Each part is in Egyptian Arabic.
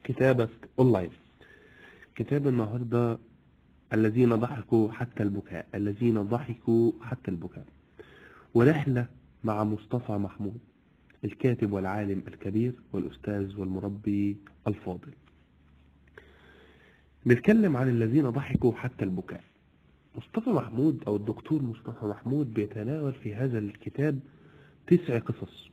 كتابك أونلاين كتاب النهاردة الذين ضحكوا حتى البكاء الذين ضحكوا حتى البكاء ورحلة مع مصطفى محمود الكاتب والعالم الكبير والأستاذ والمربي الفاضل نتكلم عن الذين ضحكوا حتى البكاء مصطفى محمود أو الدكتور مصطفى محمود بيتناول في هذا الكتاب تسع قصص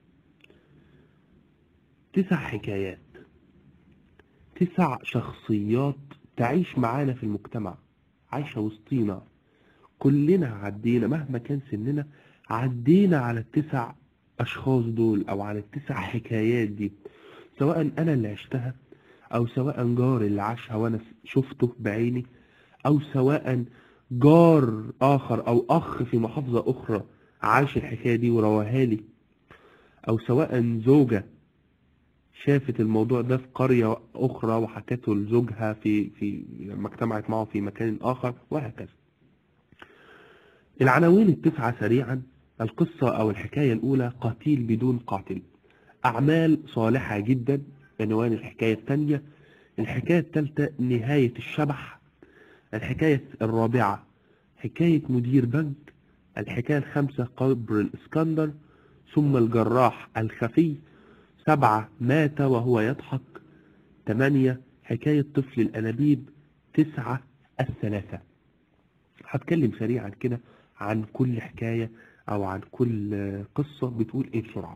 تسع حكايات تسع شخصيات تعيش معانا في المجتمع عايشة وسطينا كلنا عدينا مهما كان سننا عدينا على التسع أشخاص دول أو على التسع حكايات دي سواء أنا اللي عشتها أو سواء جار اللي عاشها وأنا شفته بعيني أو سواء جار آخر أو أخ في محافظة أخرى عاش الحكاية دي ورواها لي أو سواء زوجة شافت الموضوع ده في قرية أخرى وحكته لزوجها في في لما اجتمعت معه في مكان آخر وهكذا. العناوين التسعة سريعا القصة أو الحكاية الأولى قتيل بدون قاتل أعمال صالحة جدا عنوان الحكاية الثانية الحكاية الثالثة نهاية الشبح الحكاية الرابعة حكاية مدير بنك الحكاية الخامسة قبر الإسكندر ثم الجراح الخفي سبعة مات وهو يضحك ثمانية حكاية طفل الأنابيب تسعة الثلاثة هتكلم سريعا كده عن كل حكاية أو عن كل قصة بتقول إيه بسرعة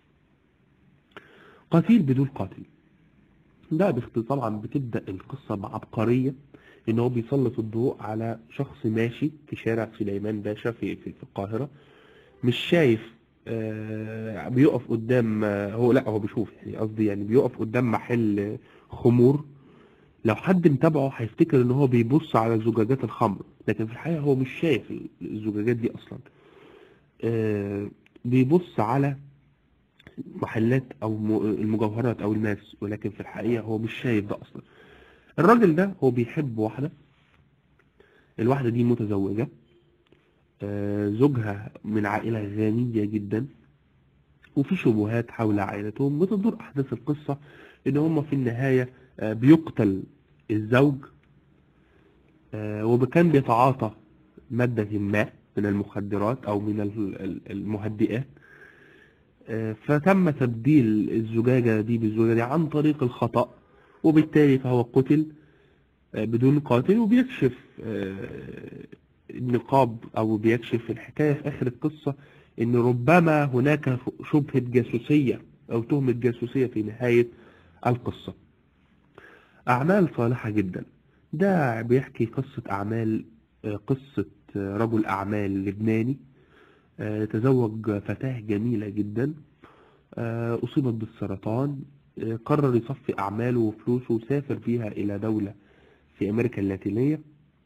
قتيل بدون قاتل ده باختصار طبعا بتبدأ القصة بعبقرية إن هو بيسلط الضوء على شخص ماشي في شارع سليمان باشا في في, في القاهرة مش شايف آه، بيقف قدام آه، هو لا هو بيشوف يعني قصدي يعني بيقف قدام محل خمور لو حد متابعه هيفتكر ان هو بيبص على زجاجات الخمر لكن في الحقيقة هو مش شايف الزجاجات دي اصلا آه، بيبص على محلات او م- المجوهرات او الماس ولكن في الحقيقة هو مش شايف ده اصلا الراجل ده هو بيحب واحدة الواحدة دي متزوجة آه، زوجها من عائلة غنية جدا وفي شبهات حول عائلتهم بتدور أحداث القصة إن هم في النهاية آه، بيقتل الزوج آه، وكان بيتعاطى مادة ما من المخدرات أو من ال- ال- المهدئات آه، فتم تبديل الزجاجة دي بالزجاجة دي عن طريق الخطأ وبالتالي فهو قتل آه، بدون قاتل وبيكشف آه، النقاب او بيكشف الحكايه في اخر القصه ان ربما هناك شبهه جاسوسيه او تهمه جاسوسيه في نهايه القصه. اعمال صالحه جدا. ده بيحكي قصه اعمال آه، قصه آه، رجل اعمال لبناني آه، تزوج فتاه جميله جدا آه، اصيبت بالسرطان آه، قرر يصفي اعماله وفلوسه وسافر بيها الى دوله في امريكا اللاتينيه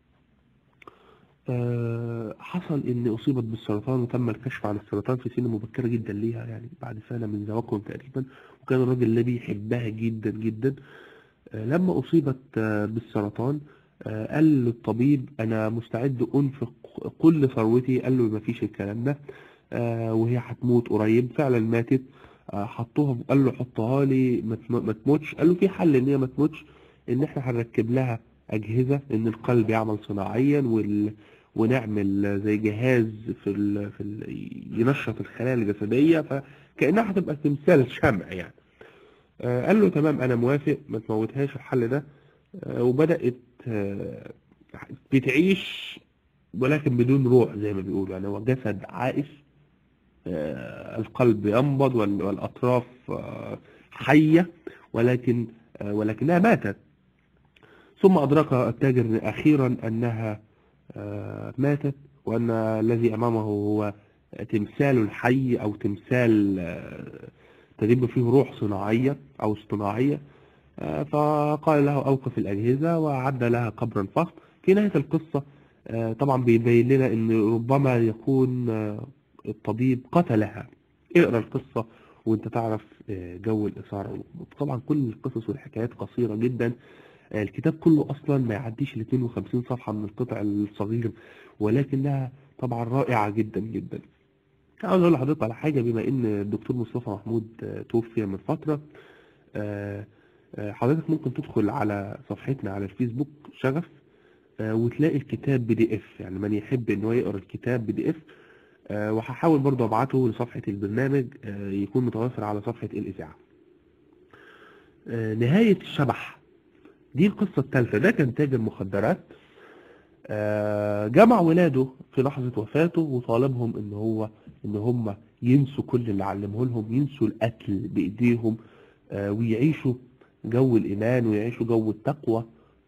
آه، حصل ان اصيبت بالسرطان وتم الكشف عن السرطان في سن مبكره جدا ليها يعني بعد سنه من زواجهم تقريبا وكان الراجل ده بيحبها جدا جدا آه، لما اصيبت آه، بالسرطان آه، قال للطبيب انا مستعد انفق كل ثروتي قال له مفيش الكلام ده آه، وهي هتموت قريب فعلا ماتت آه، حطوها قال له حطها لي ما تم- ما تموتش قال له في حل ان هي ما تموتش ان احنا هنركب لها اجهزه ان القلب يعمل صناعيا وال ونعمل زي جهاز في ال... في ال... ينشط الخلايا الجسديه فكانها هتبقى تمثال شمع يعني آه، قال له تمام انا موافق ما تموتهاش الحل ده آه، وبدات آه، بتعيش ولكن بدون روح زي ما بيقولوا يعني هو جسد عائش آه، القلب ينبض وال- والاطراف آه، حيه ولكن آه، ولكنها ماتت ثم أدرك التاجر أخيرا أنها آه، ماتت وأن الذي أمامه هو تمثال حي أو تمثال آه، تدب فيه روح صناعية أو اصطناعية آه، فقال له أوقف الأجهزة وأعد لها قبرا فخم في نهاية القصة آه، طبعا بيبين لنا أن ربما يكون آه، الطبيب قتلها اقرا القصة وانت تعرف آه، جو الإثارة طبعا كل القصص والحكايات قصيرة جدا آه، الكتاب كله أصلا ما يعديش ال 52 صفحة من القطع الصغير ولكنها طبعا رائعة جدا جدا عاوز اقول لحضرتك على حاجه بما ان الدكتور مصطفى محمود آه، توفي من فتره آه، آه، حضرتك ممكن تدخل على صفحتنا على الفيسبوك شغف آه، وتلاقي الكتاب بي دي اف يعني من يحب ان هو يقرا الكتاب بي دي اف آه، وهحاول برضه ابعته لصفحة البرنامج آه، يكون متوفر على صفحة الاذاعة آه، نهاية الشبح دي القصة الثالثة ده كان تاجر مخدرات آه، جمع ولاده في لحظة وفاته وطالبهم ان هو ان هم ينسوا كل اللي علمه لهم ينسوا القتل بايديهم آه، ويعيشوا جو الايمان ويعيشوا جو التقوى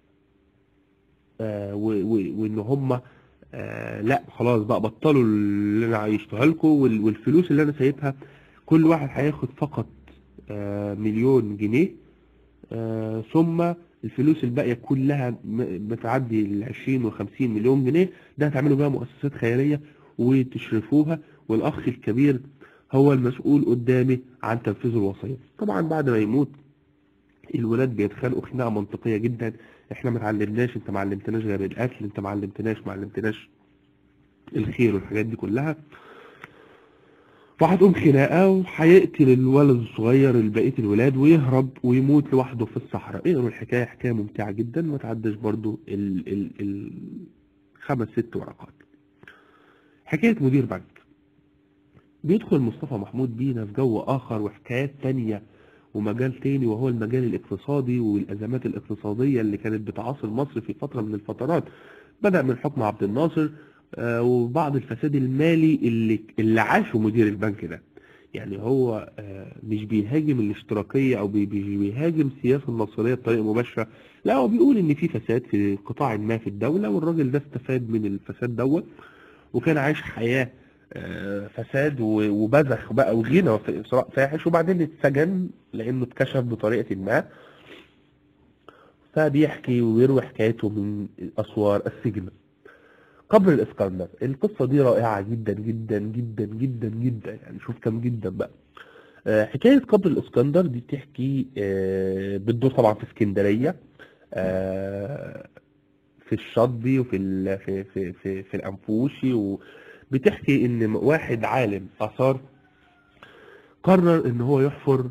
آه، و- و- وان هم آه، لا خلاص بقى بطلوا اللي انا عيشتها لكم وال- والفلوس اللي انا سايبها كل واحد هياخد فقط آه، مليون جنيه آه، ثم الفلوس الباقية كلها م- بتعدي ال 20 و 50 مليون جنيه ده هتعملوا بيها مؤسسات خيرية وتشرفوها والأخ الكبير هو المسؤول قدامي عن تنفيذ الوصية طبعا بعد ما يموت الولاد بيتخانقوا خناقة منطقية جدا احنا ما اتعلمناش انت ما علمتناش غير القتل انت ما علمتناش ما علمتناش الخير والحاجات دي كلها وهتقوم خناقة وهيقتل الولد الصغير بقية الولاد ويهرب ويموت لوحده في الصحراء اقروا الحكاية حكاية ممتعة جدا ما تعدش برضو ال ال ال خمس ست ورقات حكاية مدير بنك بيدخل مصطفى محمود بينا في جو آخر وحكايات تانية ومجال تاني وهو المجال الاقتصادي والأزمات الاقتصادية اللي كانت بتعاصر مصر في فترة من الفترات بدأ من حكم عبد الناصر آه، وبعض الفساد المالي اللي اللي عاشه مدير البنك ده يعني هو آه، مش بيهاجم الاشتراكية أو بي- بي- بيهاجم السياسة النصرية بطريقة مباشرة لا هو بيقول إن في فساد في قطاع ما في الدولة والراجل ده استفاد من الفساد دوت وكان عايش حياة آه، فساد و- وبذخ بقى وغنى وف- ثراء فاحش وبعدين اتسجن لأنه اتكشف بطريقة ما فبيحكي ويروي حكايته من أسوار السجن قبر الإسكندر القصة دي رائعة جدا جدا جدا جدا جدا يعني شوف كم جدا بقى آه، حكاية قبر الإسكندر دي بتحكي آه، بتدور طبعا في اسكندرية آه، في الشاطبي وفي ال... في في في, في الأنفوشي وبتحكي إن واحد عالم آثار قرر إن هو يحفر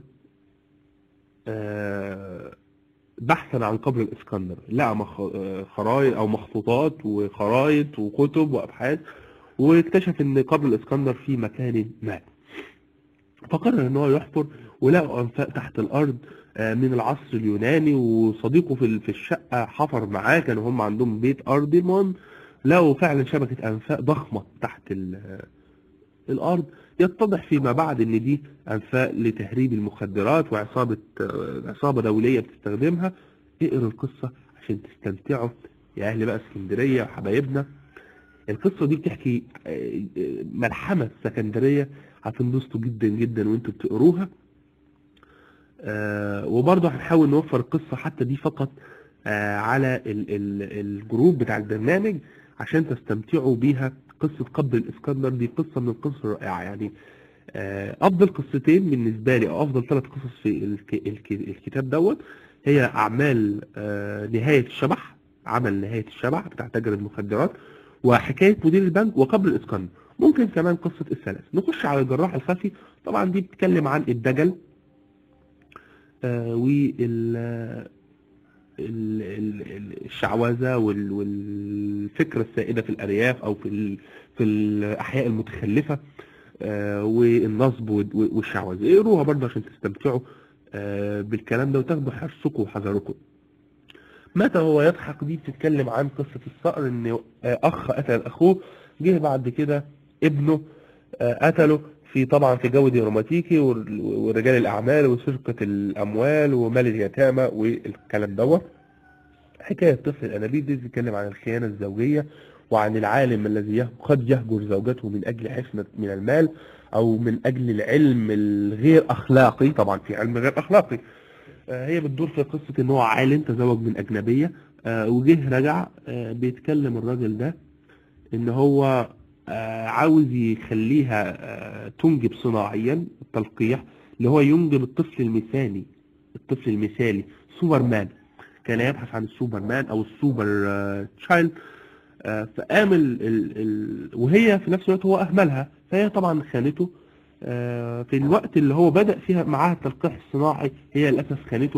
آه، بحثا عن قبر الإسكندر لقى مخ... آه، خرايط أو مخطوطات وخرايط وكتب وأبحاث واكتشف إن قبر الإسكندر في مكان ما فقرر إن هو يحفر ولقوا أنفاق تحت الأرض آه، من العصر اليوناني وصديقه في ال- في الشقة حفر معاه كانوا هم عندهم بيت أرضي المهم لقوا فعلا شبكة أنفاق ضخمة تحت ال- الأرض يتضح فيما بعد إن دي أنفاق لتهريب المخدرات وعصابة آه، عصابة دولية بتستخدمها اقروا القصة عشان تستمتعوا يا أهل بقى اسكندرية وحبايبنا القصة دي بتحكي آه، آه، ملحمة اسكندرية هتنبسطوا جدا جدا وانتوا بتقروها آه، وبرضه هنحاول نوفر القصة حتى دي فقط آه، على ال- ال- الجروب بتاع البرنامج عشان تستمتعوا بيها قصة قبر الإسكندر دي قصة من القصص الرائعة يعني آه، أفضل قصتين بالنسبة لي أو أفضل ثلاث قصص في الك- الك- الكتاب دوت هي أعمال آه، نهاية الشبح عمل نهاية الشبح بتاع تاجر المخدرات وحكاية مدير البنك وقبر الإسكندر ممكن كمان قصة الثلاث نخش على الجراح الخفي طبعا دي بتتكلم عن الدجل آه، وال ال- ال- ال- الشعوذة وال- والفكرة السائدة في الأرياف أو في ال- في الأحياء المتخلفة آه، والنصب وال- والشعوذة اقروها برضه عشان تستمتعوا آه، بالكلام ده وتاخدوا حرصكم وحذركم متى هو يضحك دي بتتكلم عن قصة الصقر ان آه، اخ قتل اخوه جه بعد كده ابنه آه، قتله في طبعا في جو ديناميكي وال- ورجال الاعمال وسرقة الاموال ومال اليتامى والكلام دوت حكاية طفل الانابيب دي بتتكلم عن الخيانة الزوجية وعن العالم الذي يه- قد يهجر زوجته من اجل حفنة من المال او من اجل العلم الغير اخلاقي طبعا في علم غير اخلاقي آه، هي بتدور في قصة ان هو عالم تزوج من اجنبية آه، وجه رجع آه، بيتكلم الراجل ده ان هو آه، عاوز يخليها آه، تنجب صناعيا التلقيح اللي هو ينجب الطفل المثالي الطفل المثالي سوبرمان كان يبحث عن السوبرمان او السوبر آه، تشايلد آه، فقام ال ال ال وهي في نفس الوقت هو اهملها فهي طبعا خانته آه، في الوقت اللي هو بدأ فيها معاها التلقيح الصناعي هي للأسف خانته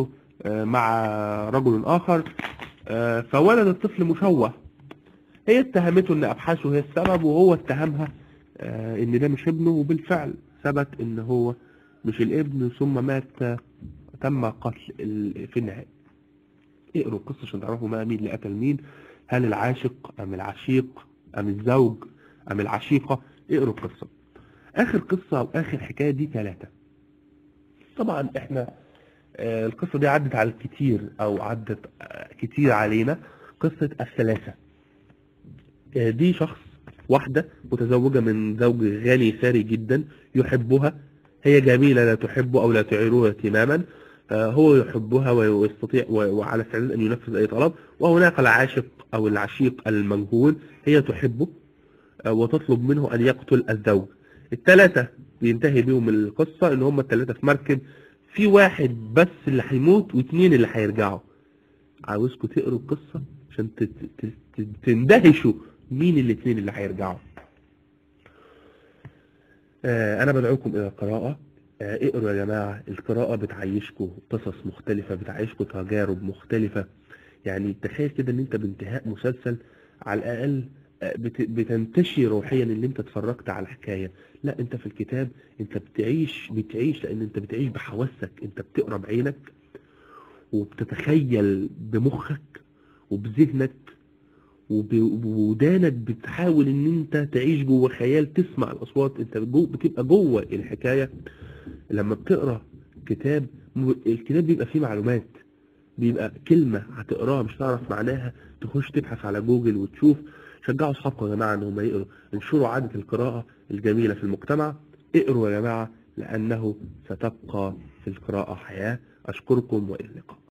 آه، مع رجل آخر آه، فولد الطفل مشوه هي اتهمته ان ابحاثه هي السبب وهو اتهمها آه، ان ده مش ابنه وبالفعل ثبت ان هو مش الابن ثم مات تم قتل ال- في النهاية اقروا القصة عشان تعرفوا ما مين اللي قتل مين هل العاشق ام العشيق ام الزوج ام العشيقة اقروا القصة اخر قصة او اخر حكاية دي ثلاثة طبعا احنا آه، القصة دي عدت على الكتير او عدت آه، كتير علينا قصة الثلاثة آه، دي شخص واحدة متزوجة من زوج غني ثري جدا يحبها هي جميلة لا تحبه أو لا تعيره اهتماما آه، هو يحبها ويستطيع و- وعلى استعداد أن ينفذ أي طلب وهناك العاشق أو العشيق المنهول هي تحبه آه، وتطلب منه أن يقتل الزوج الثلاثة بينتهي بيهم القصة إن هم الثلاثة في مركب في واحد بس اللي هيموت واثنين اللي هيرجعوا عاوزكم تقروا القصة عشان ت- ت- ت- تندهشوا مين الاثنين اللي هيرجعوا آه، انا بدعوكم الى القراءة آه، اقروا يا جماعة القراءة بتعيشكم قصص مختلفة بتعيشكم تجارب مختلفة يعني تخيل كده ان انت بانتهاء مسلسل على الاقل آه، بت- بتنتشي روحيا ان انت اتفرجت على حكاية لا انت في الكتاب انت بتعيش بتعيش لان انت بتعيش بحواسك انت بتقرا بعينك وبتتخيل بمخك وبذهنك وب- وبودانك بتحاول ان انت تعيش جوه خيال تسمع الاصوات انت جو بتبقى جوه الحكايه لما بتقرا كتاب م- الكتاب بيبقى فيه معلومات بيبقى كلمه هتقراها مش تعرف معناها تخش تبحث على جوجل وتشوف شجعوا اصحابكم يا جماعه ان هم يقروا انشروا عاده القراءه الجميله في المجتمع اقروا يا جماعه لانه ستبقى في القراءه حياه اشكركم والى اللقاء